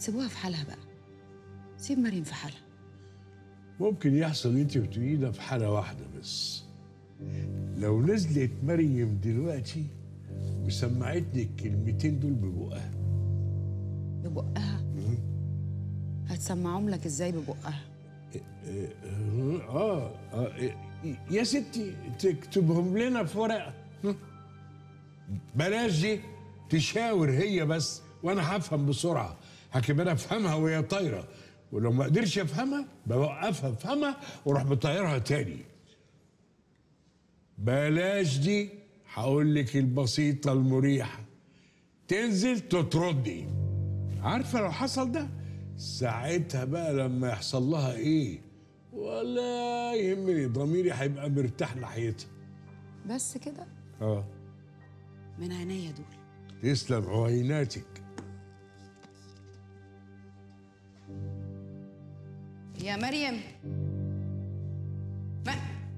سيبوها في حالها بقى سيب مريم في حالها ممكن يحصل اللي انت بتقوليه ده في حاله واحده بس لو نزلت مريم دلوقتي وسمعتني الكلمتين دول ببقها ببقها هتسمعهم لك ازاي ببقها اه, آه يا ستي تكتبهم لنا في ورقه ها؟ بلاش دي تشاور هي بس وانا هفهم بسرعه هكب انا افهمها وهي طايره ولو ما قدرش افهمها بوقفها افهمها واروح مطيرها تاني بلاش دي هقول لك البسيطه المريحه تنزل تطردي عارفه لو حصل ده ساعتها بقى لما يحصل لها ايه ولا يهمني ضميري هيبقى مرتاح ناحيتها بس كده اه من عينيا دول تسلم عيناتك يا مريم ما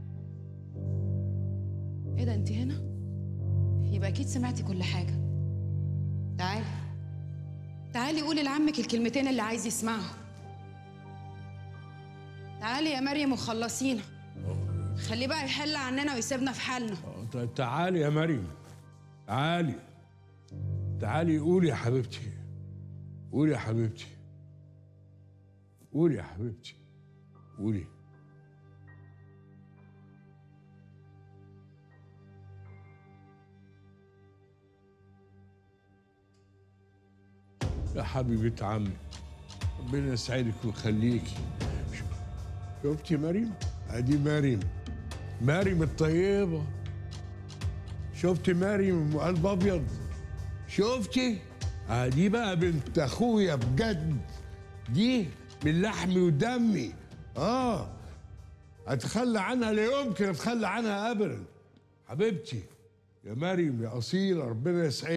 ايه ده انت هنا يبقى اكيد سمعتي كل حاجه تعالي تعالي قولي لعمك الكلمتين اللي عايز يسمعهم تعالي يا مريم وخلصينا خليه بقى يحل عننا ويسيبنا في حالنا آه، ت- تعالي يا مريم تعالي تعالي قولي يا حبيبتي قولي يا حبيبتي قولي يا حبيبتي قولي يا حبيبة عمي ربنا يسعدك ويخليكي ش- شفتي مريم؟ ادي مريم مريم الطيبة شفتي مريم ام قلب ابيض شفتي؟ آه دي بقى بنت اخويا بجد دي من لحمي ودمي اه اتخلى عنها لا يمكن اتخلى عنها ابدا حبيبتي يا مريم يا اصيله ربنا يسعدك